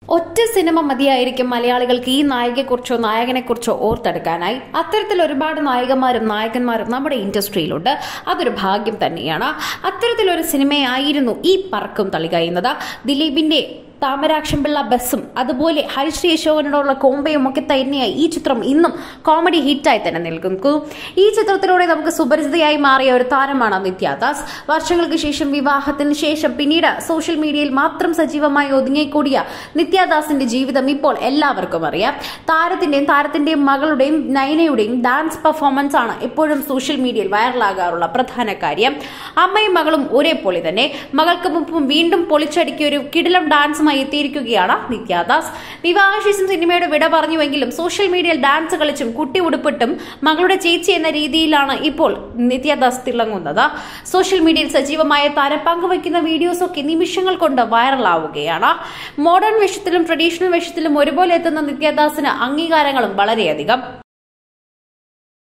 ഒറ്റ സിനിമ മതിയായിരിക്കും മലയാളികൾക്ക് ഈ നായികയെക്കുറിച്ചോ നായകനെക്കുറിച്ചോ ഓർത്തെടുക്കാനായി അത്തരത്തിൽ ഒരുപാട് നായികമാരും നായകന്മാരും നമ്മുടെ ഇൻഡസ്ട്രിയിലുണ്ട് അതൊരു ഭാഗ്യം തന്നെയാണ് അത്തരത്തിലൊരു സിനിമയായിരുന്നു ഈ പറക്കും തളിക എന്നത് ദിലീപിന്റെ താമരാക്ഷം പിള്ള ബസ്സും അതുപോലെ ഹരിശ്രീ യശോവനോടുള്ള കോമ്പയും ഒക്കെ തന്നെയായി ഈ ചിത്രം ഇന്നും കോമഡി ഹിറ്റായി തന്നെ നിൽക്കുന്നു ഈ ചിത്രത്തിലൂടെ നമുക്ക് സുപരിചിതയായി മാറിയ ഒരു താരമാണ് നിത്യാദാസ് വർഷങ്ങൾക്ക് ശേഷം വിവാഹത്തിന് ശേഷം പിന്നീട് സോഷ്യൽ മീഡിയയിൽ മാത്രം സജീവമായി ഒതുങ്ങിക്കൂടിയ നിത്യാദാസിന്റെ ജീവിതം ഇപ്പോൾ എല്ലാവർക്കും അറിയാം താരത്തിന്റെയും താരത്തിന്റെയും മകളുടെയും നയനയുടെയും ഡാൻസ് പെർഫോമൻസ് ആണ് എപ്പോഴും സോഷ്യൽ മീഡിയയിൽ വൈറലാകാറുള്ള പ്രധാന കാര്യം അമ്മയും മകളും ഒരേപോലെ തന്നെ മകൾക്ക് മുമ്പും വീണ്ടും പൊളിച്ചടുക്കിയ ഒരു കിടിലം ഡാൻസുമായി എത്തിയിരിക്കുകയാണ് നിത്യാദാസ് വിവാഹശേഷം സിനിമയുടെ വിട പറഞ്ഞുവെങ്കിലും സോഷ്യൽ മീഡിയയിൽ ഡാൻസ് കളിച്ചും കുട്ടി ഉടുപ്പിട്ടും മകളുടെ ചേച്ചി എന്ന രീതിയിലാണ് ഇപ്പോൾ നിത്യാദാസ് തിളങ്ങുന്നത് സോഷ്യൽ മീഡിയയിൽ സജീവമായ താരം പങ്കുവയ്ക്കുന്ന വീഡിയോസൊക്കെ നിമിഷങ്ങൾ കൊണ്ട് വൈറലാവുകയാണ് മോഡേൺ വേഷത്തിലും ട്രഡീഷണൽ വേഷത്തിലും ഒരുപോലെ എത്തുന്ന നിത്യാദാസിന് അംഗീകാരങ്ങളും വളരെയധികം